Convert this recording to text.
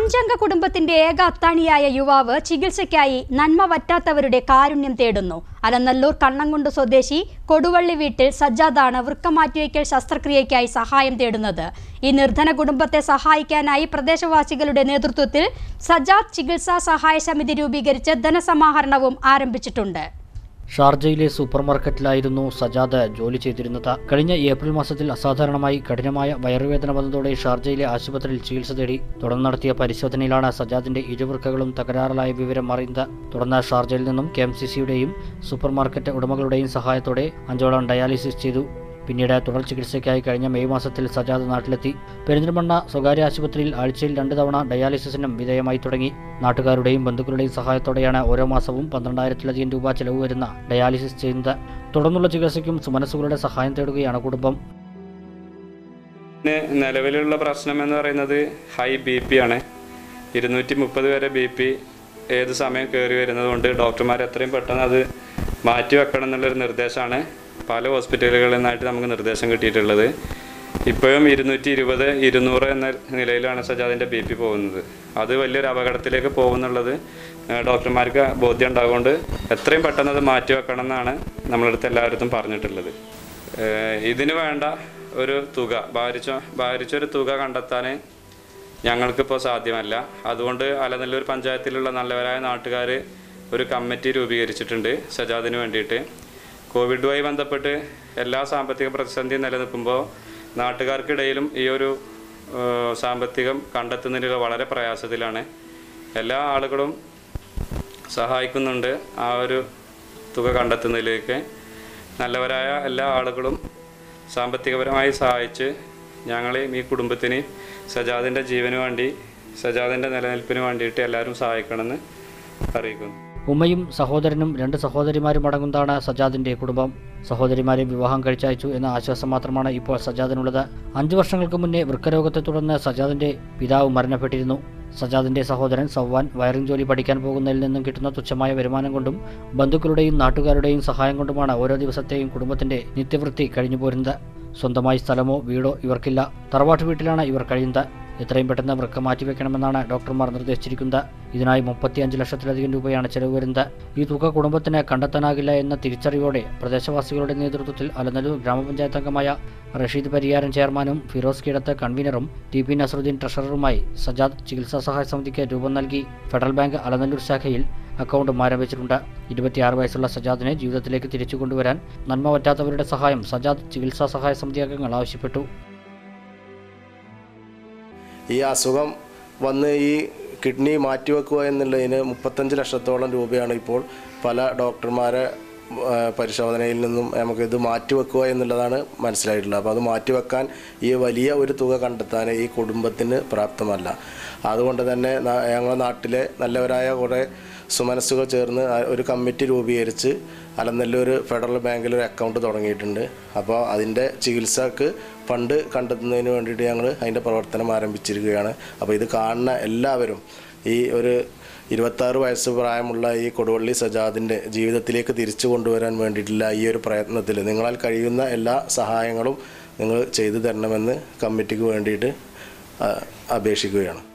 അഞ്ചംഗ കുടുംബത്തിന്റെ ഏക അത്താണിയായ യുവാവ് ചികിത്സയ്ക്കായി നന്മ വറ്റാത്തവരുടെ കാരുണ്യം തേടുന്നു അലനല്ലൂർ കണ്ണംകുണ്ട് സ്വദേശി കൊടുവള്ളി വീട്ടിൽ സജ്ജാദാണ് വൃക്ക മാറ്റിവയ്ക്കൽ ശസ്ത്രക്രിയയ്ക്കായി സഹായം തേടുന്നത് ഈ നിർധന കുടുംബത്തെ സഹായിക്കാനായി പ്രദേശവാസികളുടെ നേതൃത്വത്തിൽ സജ്ജാദ് ചികിത്സാ സഹായ സമിതി രൂപീകരിച്ച് ധനസമാഹരണവും ആരംഭിച്ചിട്ടുണ്ട് ഷാർജയിലെ സൂപ്പർ മാർക്കറ്റിലായിരുന്നു സജാദ് ജോലി ചെയ്തിരുന്നത് കഴിഞ്ഞ ഏപ്രിൽ മാസത്തിൽ അസാധാരണമായി കഠിനമായ വയറുവേദന വന്നതോടെ ഷാർജയിലെ ആശുപത്രിയിൽ ചികിത്സ തേടി തുടർന്ന് നടത്തിയ പരിശോധനയിലാണ് സജാദിന്റെ ഇരുവൃക്കകളും തകരാറിലായ വിവരം അറിയുന്നത് തുടർന്ന് ഷാർജയിൽ നിന്നും കെ എം സി സിയുടെയും സൂപ്പർ മാർക്കറ്റ് ഉടമകളുടെയും സഹായത്തോടെ അഞ്ചോളം ഡയാലിസിസ് ചെയ്തു പിന്നീട് തുടർ ചികിത്സയ്ക്കായി കഴിഞ്ഞ മെയ് മാസത്തിൽ സജാദ് നാട്ടിലെത്തി പെരിന്തൽമണ്ണ സ്വകാര്യ ആശുപത്രിയിൽ ആഴ്ചയിൽ രണ്ട് തവണ ഡയാലിസിസിനും വിധേയമായി തുടങ്ങി നാട്ടുകാരുടെയും ബന്ധുക്കളുടെയും സഹായത്തോടെയാണ് ഓരോ മാസവും പന്ത്രണ്ടായിരത്തിലധികം രൂപ ചെലവ് വരുന്ന ഡയാലിസിസ് ചെയ്യുന്നത് തുടർന്നുള്ള ചികിത്സയ്ക്കും സുമനസ്സുകളുടെ സഹായം തേടുകയാണ് കുടുംബം ഇന്ന് നിലവിലുള്ള പ്രശ്നം എന്ന് പറയുന്നത് ഹൈ ബി പി ആണ് ഇരുന്നൂറ്റി മുപ്പത് വരെ ബി പി ഏത് സമയം കയറി വരുന്നതുകൊണ്ട് ഡോക്ടർമാർ എത്രയും പെട്ടെന്ന് അത് മാറ്റി വെക്കണം എന്നുള്ളൊരു നിർദ്ദേശമാണ് പല ഹോസ്പിറ്റലുകളിൽ നിന്നായിട്ട് നമുക്ക് നിർദ്ദേശം കിട്ടിയിട്ടുള്ളത് ഇപ്പോഴും ഇരുന്നൂറ്റി ഇരുപത് ഇരുന്നൂറ് എന്ന നിലയിലാണ് സജാദിൻ്റെ ബി പി പോകുന്നത് അത് വലിയൊരു അപകടത്തിലേക്ക് പോകുന്നുള്ളത് ഏഹ് ഡോക്ടർമാർക്ക് ബോധ്യം ഉണ്ടാകുകൊണ്ട് എത്രയും പെട്ടെന്ന് അത് മാറ്റി വെക്കണം എന്നാണ് നമ്മളടുത്ത് എല്ലാവരും പറഞ്ഞിട്ടുള്ളത് ഏഹ് ഇതിന് വേണ്ട ഒരു തുക ഭാരിച്ച ഭാരിച്ചൊരു തുക കണ്ടെത്താൻ ഞങ്ങൾക്കിപ്പോൾ സാധ്യമല്ല അതുകൊണ്ട് അലനല്ലൂർ പഞ്ചായത്തിലുള്ള നല്ലവരായ നാട്ടുകാർ ഒരു കമ്മിറ്റി രൂപീകരിച്ചിട്ടുണ്ട് സജാദിന് വേണ്ടിയിട്ട് കോവിഡുമായി ബന്ധപ്പെട്ട് എല്ലാ സാമ്പത്തിക പ്രതിസന്ധിയും നിലനിൽക്കുമ്പോൾ നാട്ടുകാർക്കിടയിലും ഈ ഒരു ഏഹ്, സാമ്പത്തികം കണ്ടെത്തുന്നതിൽ വളരെ പ്രയാസത്തിലാണ് എല്ലാ ആളുകളും സഹായിക്കുന്നുണ്ട് ആ ഒരു തുക കണ്ടെത്തുന്നതിലേക്ക് നല്ലവരായ എല്ലാ ആളുകളും സാമ്പത്തികപരമായി സഹായിച്ച് ഞങ്ങളെയും ഈ കുടുംബത്തിന് സജാദിൻ്റെ ജീവന് വേണ്ടി സജാദിൻ്റെ നിലനിൽപ്പിന് വേണ്ടിയിട്ട് എല്ലാവരും സഹായിക്കണമെന്ന് അറിയിക്കുന്നു ഉമ്മയും സഹോദരനും രണ്ട് സഹോദരിമാരും അടങ്ങുന്നതാണ് സജാദിന്റെ കുടുംബം സഹോദരിമാരെ വിവാഹം കഴിച്ചയച്ചു എന്ന ആശ്വാസം മാത്രമാണ് ഇപ്പോൾ സജാദിനുള്ളത് അഞ്ചു വർഷങ്ങൾക്ക് മുന്നേ വൃക്കരോഗത്തെ തുടർന്ന് സജാദിന്റെ പിതാവ് മരണപ്പെട്ടിരുന്നു സജാദിന്റെ സഹോദരൻ സവ്വാൻ വയറിംഗ് ജോലി പഠിക്കാൻ പോകുന്നതിൽ നിന്നും കിട്ടുന്ന തുച്ഛമായ വരുമാനം കൊണ്ടും ബന്ധുക്കളുടെയും നാട്ടുകാരുടെയും സഹായം കൊണ്ടുമാണ് ഓരോ ദിവസത്തെയും കുടുംബത്തിന്റെ നിത്യവൃത്തി കഴിഞ്ഞു പോരുന്നത് സ്വന്തമായി സ്ഥലമോ വീടോ ഇവർക്കില്ല തറവാട്ട് വീട്ടിലാണ് ഇവർ കഴിയുന്നത് എത്രയും പെട്ടെന്ന് വൃക്ക മാറ്റിവെക്കണമെന്നാണ് ഡോക്ടർമാർ നിർദ്ദേശിച്ചിരിക്കുന്നത് ഇതിനായി മുപ്പത്തിയഞ്ച് ലക്ഷത്തിലധികം രൂപയാണ് ചെലവ് വരുന്നത് ഈ തുക കുടുംബത്തിന് കണ്ടെത്താനാകില്ല എന്ന തിരിച്ചറിവോടെ പ്രദേശവാസികളുടെ നേതൃത്വത്തിൽ അലനല്ലൂർ ഗ്രാമപഞ്ചായത്ത് അംഗമായ റഷീദ് പരിയാരൻ ചെയർമാനും ഫിറോസ് കീടത്ത് കൺവീനറും ടി പി നസറുദ്ദീൻ ട്രഷററുമായി സജാദ് ചികിത്സാ സഹായ സമിതിക്ക് രൂപം നൽകി ഫെഡറൽ ബാങ്ക് അലനല്ലൂർ ശാഖയിൽ അക്കൗണ്ടും ആരംഭിച്ചിട്ടുണ്ട് ഇരുപത്തിയാറ് വയസ്സുള്ള സജാദിനെ ജീവിതത്തിലേക്ക് തിരിച്ചു കൊണ്ടുവരാൻ നന്മ പറ്റാത്തവരുടെ സഹായം സജാദ് ചികിത്സാ സഹായ സമിതി അംഗങ്ങൾ ആവശ്യപ്പെട്ടു ഈ അസുഖം വന്ന് ഈ കിഡ്നി മാറ്റിവെക്കുക എന്നുള്ളതിന് മുപ്പത്തഞ്ച് ലക്ഷത്തോളം രൂപയാണ് ഇപ്പോൾ പല ഡോക്ടർമാരെ ആ, പരിശോധനയിൽ നിന്നും നമുക്ക് ഇത് മാറ്റിവെക്കുക എന്നുള്ളതാണ് മനസ്സിലായിട്ടുള്ളത് അപ്പോൾ അത് മാറ്റിവെക്കാൻ ഈ വലിയ ഒരു തുക കണ്ടെത്താൻ ഈ കുടുംബത്തിന് പ്രാപ്തമല്ല അതുകൊണ്ട് തന്നെ ന- ഞങ്ങളുടെ നാട്ടിലെ നല്ലവരായ കുറേ സുമനസ്സുകൾ ചേർന്ന് ആ- ഒരു കമ്മിറ്റി രൂപീകരിച്ച് അലനല്ലൂർ ഫെഡറൽ ബാങ്കിൽ ഒരു അക്കൗണ്ട് തുടങ്ങിയിട്ടുണ്ട് അപ്പോൾ അതിൻ്റെ ചികിത്സക്ക് ഫണ്ട് കണ്ടെത്തുന്നതിന് വേണ്ടിയിട്ട് ഞങ്ങൾ അതിൻ്റെ പ്രവർത്തനം ആരംഭിച്ചിരിക്കുകയാണ് അപ്പോൾ ഇത് കാണുന്ന എല്ലാവരും ഈ ഒരു ഇരുപത്താറ് വയസ്സ് പ്രായമുള്ള ഈ കൊടുവള്ളി സജാദിൻ്റെ ജീവിതത്തിലേക്ക് തിരിച്ചു കൊണ്ടുവരാൻ വേണ്ടിയിട്ടുള്ള ഈ ഒരു പ്രയത്നത്തിൽ നിങ്ങളാൽ കഴിയുന്ന എല്ലാ സഹായങ്ങളും നിങ്ങൾ ചെയ്തു തരണമെന്ന് കമ്മിറ്റിക്ക് വേണ്ടിയിട്ട് ആ, അപേക്ഷിക്കുകയാണ്